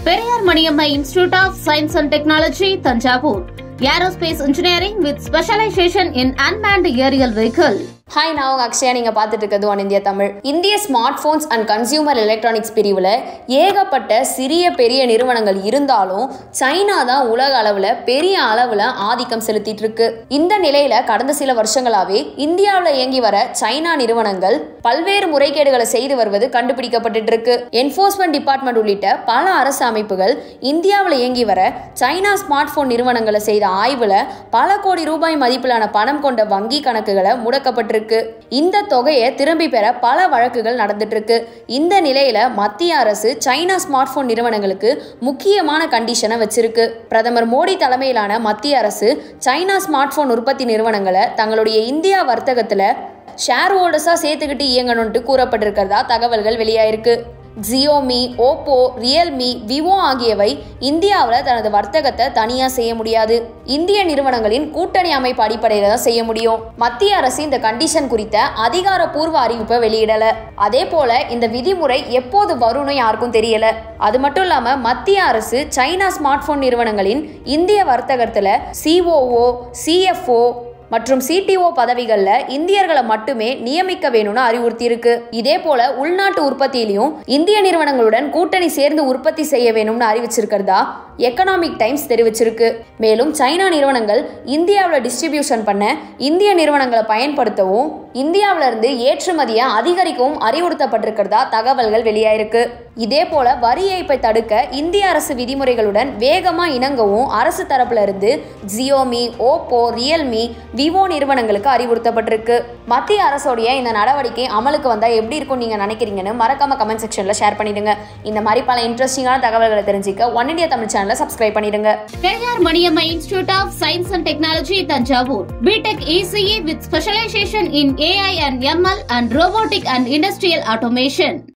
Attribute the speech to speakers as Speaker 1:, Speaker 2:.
Speaker 1: Periyar Maniammai institute of science and technology Thanjavur aerospace engineering with specialisation in unmanned aerial vehicle
Speaker 2: hi நான் உங்கள் அக்ஷயா நீங்கள் பார்த்துட்டு இருக்கிறது ஒன் இந்தியா தமிழ் இந்திய smart phones and consumer electronics பிரிவில் ஏகப்பட்ட சிறிய பெரிய நிறுவனங்கள் இருந்தாலும் சைனா தான் உலக அளவில் பெரிய அளவில் ஆதிக்கம் செலுத்திட்டு இருக்கு இந்த நிலையில் கடந்த சில வருஷங்களாகவே இந்தியாவில் இயங்கி வர சைனா நிறுவனங்கள் பல்வேறு முறைகேடுகளை செய்து வருவது கண்டுபிடிக்கப்பட்டு இருக்கு என்ஃபோர்ஸ்மெண்ட் டிபார்ட்மெண்ட் உள்ளிட்ட பல அரசு அமைப்புகள் இந்தியாவில் இயங்கி வர சைனா ஸ்மார்ட் போன் நிறுவனங்களை செய்த ஆய்வில் பல கோடி ரூபாய் மதிப்பிலான பணம் கொண்ட வங்கி கணக்குகளை முடக்கப்பட்டிருக்கு இந்த தொகையை திரும்பி பெற பல வழக்குகள் நடந்துட்டு இருக்கு இந்த நிலையில மத்திய அரசு சைனா ஸ்மார்ட் போன் நிறுவனங்களுக்கு முக்கியமான கண்டிஷனை வச்சிருக்கு பிரதமர் மோடி தலைமையிலான மத்திய அரசு சைனா ஸ்மார்ட் போன் உற்பத்தி நிறுவனங்களை தங்களுடைய இந்தியா வர்த்தகத்துல ஷேர் ஹோல்டர்ஸாக சேர்த்துக்கிட்டு இயங்கணும்ட்டு கூறப்பட்டிருக்கிறதா தகவல்கள் வெளியாயிருக்கு ஜியோமி ஓப்போ ரியல்மி விவோ ஆகியவை இந்தியாவில் தனது வர்த்தகத்தை தனியாக செய்ய முடியாது இந்திய நிறுவனங்களின் கூட்டணி அமைப்பு அடிப்படையில் தான் செய்ய முடியும் மத்திய அரசு இந்த கண்டிஷன் குறித்த அதிகாரப்பூர்வ அறிவிப்பை வெளியிடல அதே போல இந்த விதிமுறை எப்போது வரும்னு யாருக்கும் தெரியல அது மட்டும் இல்லாம மத்திய அரசு சைனா ஸ்மார்ட் போன் நிறுவனங்களின் இந்திய வர்த்தகத்துல சிஓஓ சிஎஃப்ஓ மற்றும் சிடிஓ பதவிகளில் இந்தியர்களை மட்டுமே நியமிக்க வேணும்னு அறிவுறுத்தியிருக்கு இதே போல உள்நாட்டு உற்பத்தியிலையும் இந்திய நிறுவனங்களுடன் கூட்டணி சேர்ந்து உற்பத்தி செய்ய வேணும்னு அறிவிச்சிருக்கிறதா எக்கனாமிக் டைம்ஸ் தெரிவிச்சிருக்கு மேலும் சைனா நிறுவனங்கள் இந்தியாவில் டிஸ்ட்ரிபியூஷன் பண்ண இந்திய நிறுவனங்களை பயன்படுத்தவும் இந்தியாவில இருந்து ஏற்றுமதியை அதிகரிக்கவும் அறிவுறுத்தப்பட்டிருக்கிறதா தகவல்கள் வெளியாயிருக்கு இதே போல வரி ஏய்ப்பை தடுக்க இந்திய அரசு விதிமுறைகளுடன் வேகமா இணங்கவும் அரசு தரப்புல இருந்து ஜியோமி ஓப்போ ரியல்மி விவோ நிறுவனங்களுக்கு அறிவுறுத்தப்பட்டிருக்கு மத்திய அரசோடைய இந்த நடவடிக்கை அமலுக்கு வந்தா எப்படி இருக்கும் நீங்க நினைக்கிறீங்கன்னு மறக்காம கமெண்ட் செக்ஷன்ல ஷேர் பண்ணிடுங்க இந்த மாதிரி பல இன்ட்ரெஸ்டிங்கான தகவல்களை தெரிஞ்சுக்க ஒன் இந்தியா தமிழ் சேனலை சப்ஸ்கிரைப் பண்ணிடுங்க
Speaker 1: Periyar Maniammai institute of science and technology Thanjavur BTech ECE with specialisation in AI and ML and robotic and industrial automation